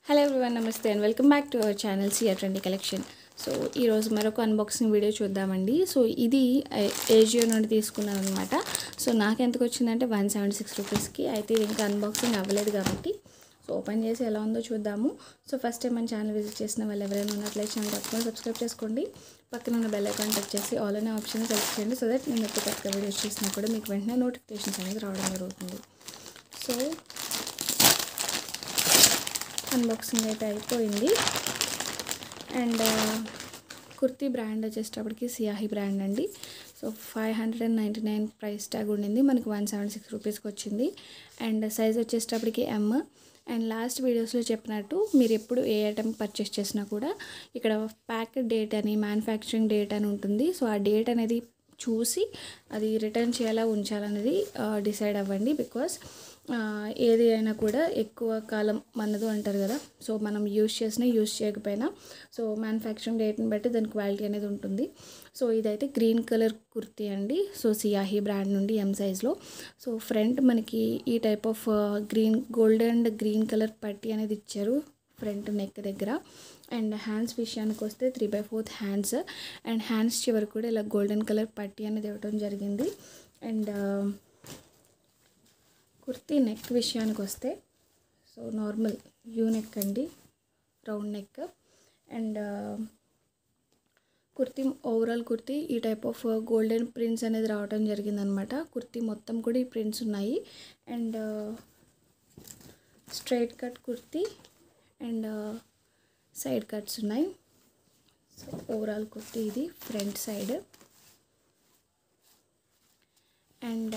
hello everyone నమస్తే and welcome back to our channel CR twenty collection so ఈరోజు మరొక unboxing video చూద్దామండి so ఇది ఏజియో నుండి తీసుకున్నాను అనమాట సో నాకు ఎంతకు వచ్చిందంటే వన్ సెవెంటీ సిక్స్ రూపీస్కి అయితే ఇది ఇంకా అన్బాక్సింగ్ అవ్వలేదు కాబట్టి సో ఓపెన్ చేసి ఎలా ఉందో చూద్దాము సో ఫస్ట్ టైం మన ఛానల్ విజిట్ చేసిన వాళ్ళు ఎవరైనా ఉన్నట్లయితే ఛానల్ తప్పకుండా సబ్స్క్రైబ్ చేసుకోండి పక్కన ఉన్న బెల్ ఐకాన్ టచ్ చేసి ఆల్ అనే ఆప్షన్ సెలెక్ట్ చేయండి సో దట్ నేను ఎప్పుడు కొత్తగా వీడియోస్ చేసినా కూడా మీకు వెంటనే నోటిఫికేషన్స్ అనేది రావడం జరుగుతుంది సో అన్బాక్సింగ్ అయితే అయిపోయింది అండ్ కుర్తీ బ్రాండ్ వచ్చేటప్పటికి సియాహి బ్రాండ్ అండి so five hundred and ninety nine price tag ఉండింది మనకి వన్ సెవెంటీ సిక్స్ రూపీస్కి వచ్చింది అండ్ సైజ్ వచ్చేటప్పటికి ఎమ్ అండ్ లాస్ట్ వీడియోస్లో చెప్పినట్టు మీరు ఎప్పుడు ఏ ఐటమ్ పర్చేస్ చేసినా కూడా ఇక్కడ ప్యాక్ డేట్ అని మ్యానుఫ్యాక్చరింగ్ డేట్ అని ఉంటుంది సో ఆ డేట్ అనేది చూసి అది రిటర్న్ చేయాలా ఉంచాలనేది డిసైడ్ అవ్వండి బికాస్ ఏది అయినా కూడా ఎక్కువ కాలం మనదు అంటారు కదా సో మనం యూస్ చేసినా యూస్ చేయకపోయినా సో మ్యానుఫ్యాక్చరింగ్ డేట్ని బట్టి దాని క్వాలిటీ అనేది ఉంటుంది సో ఇదైతే గ్రీన్ కలర్ కుర్తీ అండి సో సియాహి బ్రాండ్ నుండి ఎం సైజ్లో సో ఫ్రంట్ మనకి ఈ type of green gold and green colour పట్టి అనేది ఇచ్చారు ఫ్రంట్ నెక్ దగ్గర అండ్ హ్యాండ్స్ విషయానికి వస్తే three by fourth hands and hands చివరి కూడా ఇలా గోల్డెన్ కలర్ పట్టి అనేది ఇవ్వడం జరిగింది అండ్ కుర్తీ నెక్ విషయానికి వస్తే సో నార్మల్ యూ నెక్ అండి round neck and kurti overall kurti ఈ టైప్ ఆఫ్ గోల్డెన్ ప్రింట్స్ అనేది రావడం జరిగిందనమాట కుర్తీ మొత్తం కూడా ఈ ప్రింట్స్ ఉన్నాయి and straight cut kurti and side cuts ఉన్నాయి సో ఓవరాల్ కుర్తీ ఇది front side and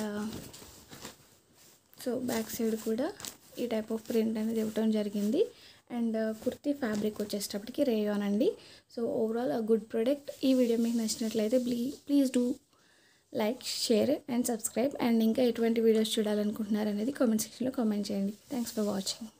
so back side కూడా ఈ టైప్ ఆఫ్ ప్రింట్ అనేది ఇవ్వటం జరిగింది అండ్ కుర్తీ ఫ్యాబ్రిక్ వచ్చేటప్పటికి రేయాన్ అండి so overall a good product ఈ వీడియో మీకు నచ్చినట్లయితే ప్లీ please do like share and subscribe and ఇంకా ఎటువంటి వీడియోస్ చూడాలనుకుంటున్నారు అనేది కామెంట్ సెక్షన్లో కామెంట్ చేయండి థ్యాంక్స్ ఫర్ వాచింగ్